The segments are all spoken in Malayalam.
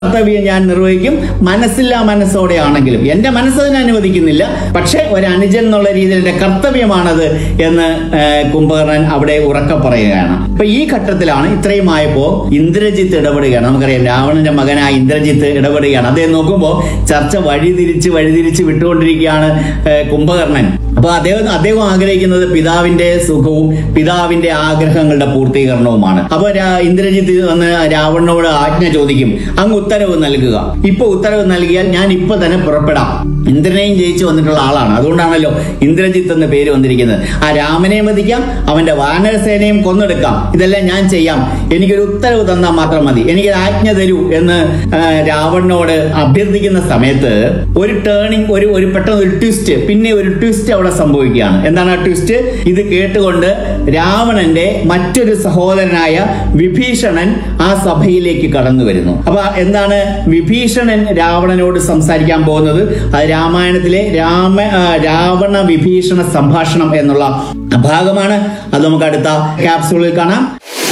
കർത്തവ്യം ഞാൻ നിർവഹിക്കും മനസ്സില്ലാ മനസ്സോടെ ആണെങ്കിലും എന്റെ മനസ്സതിനെ അനുവദിക്കുന്നില്ല പക്ഷെ ഒരു അനുജൻ എന്നുള്ള രീതിയിൽ എന്റെ കർത്തവ്യമാണത് എന്ന് ആ, കുംഭകർണൻ അവിടെ ഉറക്കെ പറയുകയാണ് അപ്പൊ ഈ ഘട്ടത്തിലാണ് ഇത്രയും ആയപ്പോ ഇന്ദ്രജിത്ത് ഇടപെടുകയാണ് നമുക്കറിയാം രാവണന്റെ മകനായ ഇന്ദ്രജിത്ത് ഇടപെടുകയാണ് അദ്ദേഹം നോക്കുമ്പോൾ ചർച്ച വഴിതിരിച്ച് വഴിതിരിച്ച് വിട്ടുകൊണ്ടിരിക്കുകയാണ് ആ, കുംഭകർണൻ അപ്പൊ അദ്ദേഹം അദ്ദേഹം ആഗ്രഹിക്കുന്നത് പിതാവിന്റെ സുഖവും പിതാവിന്റെ ആഗ്രഹങ്ങളുടെ പൂർത്തീകരണവുമാണ് അപ്പൊ രാ- ഇന്ദ്രജിത്ത് വന്ന് രാവണനോട് ആജ്ഞ ചോദിക്കും അങ്ങ് ഉത്തരവ് നൽകുക ഇപ്പൊ ഉത്തരവ് നൽകിയാൽ ഞാൻ ഇപ്പൊ തന്നെ പുറപ്പെടാം ഇന്ദ്രനെയും ജയിച്ചു വന്നിട്ടുള്ള ആളാണ് അതുകൊണ്ടാണല്ലോ ഇന്ദ്രജിത്ത് എന്ന പേര് വന്നിരിക്കുന്നത് ആ രാമനെ വധിക്കാം അവന്റെ വാനരസേനയും കൊന്നെടുക്കാം ഇതെല്ലാം ഞാൻ ചെയ്യാം എനിക്കൊരു ഉത്തരവ് തന്നാൽ മാത്രം മതി എനിക്കൊരു ആജ്ഞ തരൂ എന്ന് ആ, രാവണനോട് അഭ്യർത്ഥിക്കുന്ന സമയത്ത് ഒരു ടേണിംഗ് ഒരു ഒരു പെട്ടെന്ന് ഒരു ട്വിസ്റ്റ് പിന്നെ ഒരു ട്വിസ്റ്റ് അവിടെ സംഭവിക്കുകയാണ് എന്താണ് ആ ട്വിസ്റ്റ് ഇത് കേട്ടുകൊണ്ട് രാവണന്റെ മറ്റൊരു സഹോദരനായ വിഭീഷണൻ ആ സഭയിലേക്ക് കടന്നു വരുന്നു അപ്പൊ എന്താണ് വിഭീഷണൻ രാവണനോട് സംസാരിക്കാൻ പോകുന്നത് അത് രാമായണത്തിലെ രാമ ആ, രാവണ വിഭീഷണ സംഭാഷണം എന്നുള്ള ഭാഗമാണ് അത് നമുക്ക് അടുത്ത ക്യാപ്സൂളിൽ കാണാം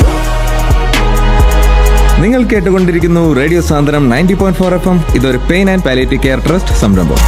നിങ്ങൾ കേട്ടുകൊണ്ടിരിക്കുന്നു radio Sandram ninety point four F M ഇതൊരു pain and palliative care trust സംരംഭം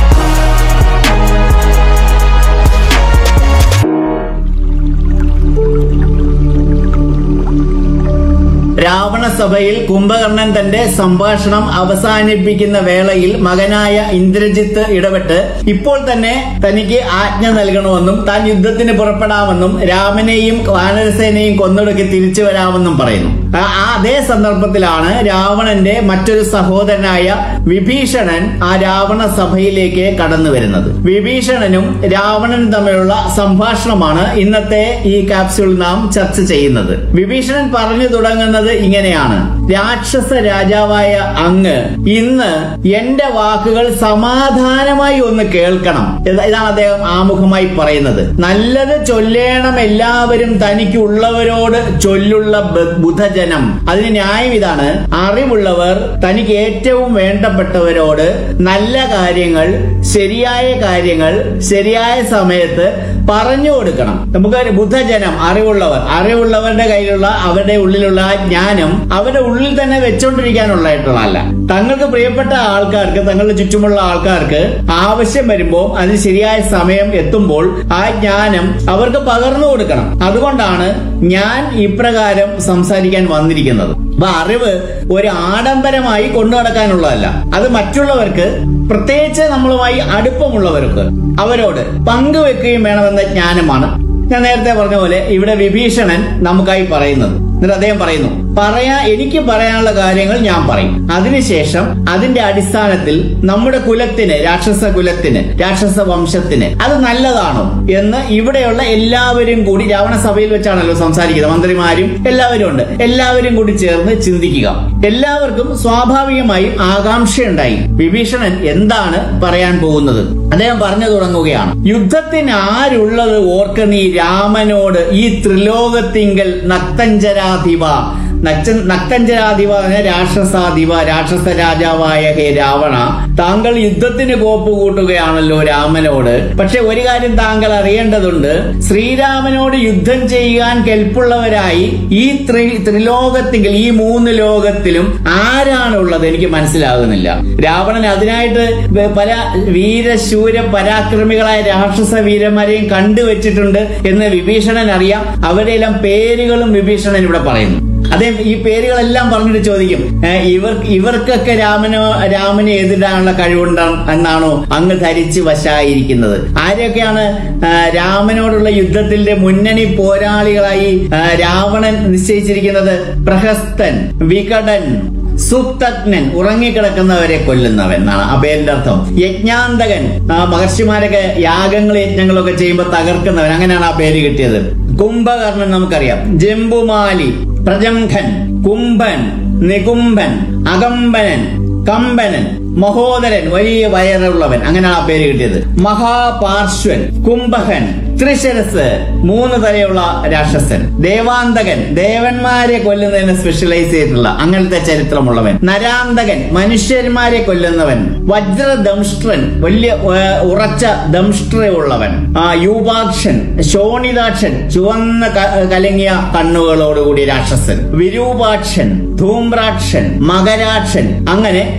രാവണ സഭയിൽ കുംഭകർണൻ തന്റെ സംഭാഷണം അവസാനിപ്പിക്കുന്ന വേളയിൽ മകനായ ഇന്ദ്രജിത്ത് ഇടപെട്ട് ഇപ്പോൾ തന്നെ തനിക്ക് ആജ്ഞ നൽകണമെന്നും താൻ യുദ്ധത്തിന് പുറപ്പെടാമെന്നും രാമനെയും വാനരസേനയും കൊന്നൊടുക്കി തിരിച്ചു വരാമെന്നും പറയുന്നു ആ ആ അതേ സന്ദർഭത്തിലാണ് രാവണന്റെ മറ്റൊരു സഹോദരനായ വിഭീഷണൻ ആ രാവണ സഭയിലേക്ക് കടന്നു വരുന്നത് വിഭീഷണനും രാവണനും തമ്മിലുള്ള സംഭാഷണമാണ് ഇന്നത്തെ ഈ ക്യാപ്സ്യൂൾ നാം ചർച്ച ചെയ്യുന്നത് വിഭീഷണൻ പറഞ്ഞു തുടങ്ങുന്നത് ഇങ്ങനെയാണ് രാക്ഷസ രാജാവായ അങ്ങ് ഇന്ന് എന്റെ വാക്കുകൾ സമാധാനമായി ഒന്ന് കേൾക്കണം ഇത് ഇതാണ് അദ്ദേഹം ആമുഖമായി പറയുന്നത് നല്ലത് ചൊല്ലേണം എല്ലാവരും തനിക്കുള്ളവരോട് ചൊല്ലുള്ള ബ- ബുധജനം അതിന് ന്യായം ഇതാണ് അറിവുള്ളവർ തനിക്ക് ഏറ്റവും വേണ്ടപ്പെട്ടവരോട് നല്ല കാര്യങ്ങൾ ശരിയായ കാര്യങ്ങൾ ശരിയായ സമയത്ത് പറഞ്ഞു കൊടുക്കണം നമുക്ക് ബുധജനം അറിവുള്ളവർ അറിവുള്ളവരുടെ കയ്യിലുള്ള അവരുടെ ഉള്ളിലുള്ള ആ ജ്ഞാനം അവരുടെ ഉള്ളിൽ തന്നെ വെച്ചോണ്ടിരിക്കാനുള്ളതായിട്ടുള്ളതല്ല തങ്ങൾക്ക് പ്രിയപ്പെട്ട ആൾക്കാർക്ക് തങ്ങളുടെ ചുറ്റുമുള്ള ആൾക്കാർക്ക് ആവശ്യം വരുമ്പോൾ അതിന് ശരിയായ സമയം എത്തുമ്പോൾ ആ ജ്ഞാനം അവർക്ക് പകർന്നു കൊടുക്കണം അതുകൊണ്ടാണ് ഞാൻ ഇപ്രകാരം സംസാരിക്കാൻ വന്നിരിക്കുന്നത് അപ്പൊ അറിവ് ഒരു ആഡംബരമായി കൊണ്ടു നടക്കാനുള്ളതല്ല അത് മറ്റുള്ളവർക്ക് പ്രത്യേകിച്ച് നമ്മളുമായി അടുപ്പമുള്ളവർക്ക് അവരോട് പങ്കുവെക്കുകയും വേണമെന്ന ജ്ഞാനമാണ് ഞാൻ നേരത്തെ പറഞ്ഞ പോലെ ഇവിടെ വിഭീഷണൻ നമുക്കായി പറയുന്നത് എന്നിട്ട് അദ്ദേഹം പറയുന്നു പറയാ എനിക്ക് പറയാനുള്ള കാര്യങ്ങൾ ഞാൻ പറയും അതിനുശേഷം അതിന്റെ അടിസ്ഥാനത്തിൽ നമ്മുടെ കുലത്തിന് രാക്ഷസ കുലത്തിന് രാക്ഷസ വംശത്തിന് അത് നല്ലതാണോ എന്ന് ഇവിടെയുള്ള എല്ലാവരും കൂടി രാവണ സഭയിൽ വെച്ചാണല്ലോ സംസാരിക്കുന്നത് മന്ത്രിമാരും എല്ലാവരും ഉണ്ട് എല്ലാവരും കൂടി ചേർന്ന് ചിന്തിക്കുക എല്ലാവർക്കും സ്വാഭാവികമായും ആകാംക്ഷയുണ്ടായി വിഭീഷണൻ എന്താണ് പറയാൻ പോകുന്നത് അദ്ദേഹം പറഞ്ഞു തുടങ്ങുകയാണ് യുദ്ധത്തിന് ആരുള്ളത് ഓർക്ക നീ രാമനോട് ഈ ത്രിലോകത്തിങ്കൽ നക്തഞ്ചരാധിപ നക്ത നക്തഞ്ചരാധിപ എന്ന രാക്ഷസാധിപ രാക്ഷസ രാജാവായ ഹേ രാവണ താങ്കൾ യുദ്ധത്തിന് കോപ്പ് കൂട്ടുകയാണല്ലോ രാമനോട് പക്ഷെ ഒരു കാര്യം താങ്കൾ അറിയേണ്ടതുണ്ട് ശ്രീരാമനോട് യുദ്ധം ചെയ്യാൻ കെൽപ്പുള്ളവരായി ഈ ത്രി ത്രിലോകത്തിങ്കിൽ ഈ മൂന്ന് ലോകത്തിലും ആരാണുള്ളത് എനിക്ക് മനസ്സിലാകുന്നില്ല രാവണൻ അതിനായിട്ട് വ- പല വീരശൂര പരാക്രമികളായ രാക്ഷസ വീരന്മാരെയും കണ്ടുവച്ചിട്ടുണ്ട് എന്ന് വിഭീഷണൻ അറിയാം അവരുടെ എല്ലാം പേരുകളും വിഭീഷണൻ ഇവിടെ പറയുന്നു അദ്ദേഹം ഈ പേരുകളെല്ലാം പറഞ്ഞിട്ട് ചോദിക്കും "ഏ, ഇവർ ഇവർക്കൊക്കെ രാമനോ രാമനെ എതിരാനുള്ള കഴിവുണ്ടാണ് എന്നാണോ അങ്ങ് ധരിച്ച് വശായിരിക്കുന്നത് ആരെയൊക്കെയാണ് ആ, രാമനോടുള്ള യുദ്ധത്തിന്റെ മുന്നണി പോരാളികളായി ആ, രാവണൻ നിശ്ചയിച്ചിരിക്കുന്നത് പ്രഹസ്തൻ വികടൻ സുപ്തജ്ഞൻ ഉറങ്ങിക്കിടക്കുന്നവരെ കൊല്ലുന്നവൻ എന്നാണ് ആ പേരിന്റെ അർത്ഥം യജ്ഞാന്തകൻ ആ മഹർഷിമാരൊക്കെ യാഗങ്ങൾ യജ്ഞങ്ങളൊക്കെ ചെയ്യുമ്പോൾ തകർക്കുന്നവൻ അങ്ങനെയാണ് ആ പേര് കിട്ടിയത് കുംഭകർണൻ നമുക്കറിയാം ജംബുമാലി പ്രജംഘൻ കുംഭൻ നികുംഭൻ അകമ്പനൻ കമ്പനൻ മഹോദരൻ വലിയ വയറുള്ളവൻ അങ്ങനെയാണ് ആ പേര് കിട്ടിയത് മഹാപാർശ്വൻ കുംഭകൻ ത്രിശരസ് മൂന്ന് തലയുള്ള രാക്ഷസൻ ദേവാന്തകൻ ദേവന്മാരെ കൊല്ലുന്നതിന് സ്പെഷ്യലൈസ് ചെയ്തിട്ടുള്ള അങ്ങനത്തെ ചരിത്രമുള്ളവൻ നരാന്തകൻ മനുഷ്യന്മാരെ കൊല്ലുന്നവൻ വജ്രദംഷ്ട്രൻ വലിയ ഏർ, ഉറച്ച ദംഷ്ട്ര ഉള്ളവൻ ആ യൂപാക്ഷൻ ശോണിതാക്ഷൻ ചുവന്ന ക- കലങ്ങിയ കണ്ണുകളോടുകൂടിയ രാക്ഷസൻ വിരൂപാക്ഷൻ ധൂമ്രാക്ഷൻ മകരാക്ഷൻ അങ്ങനെ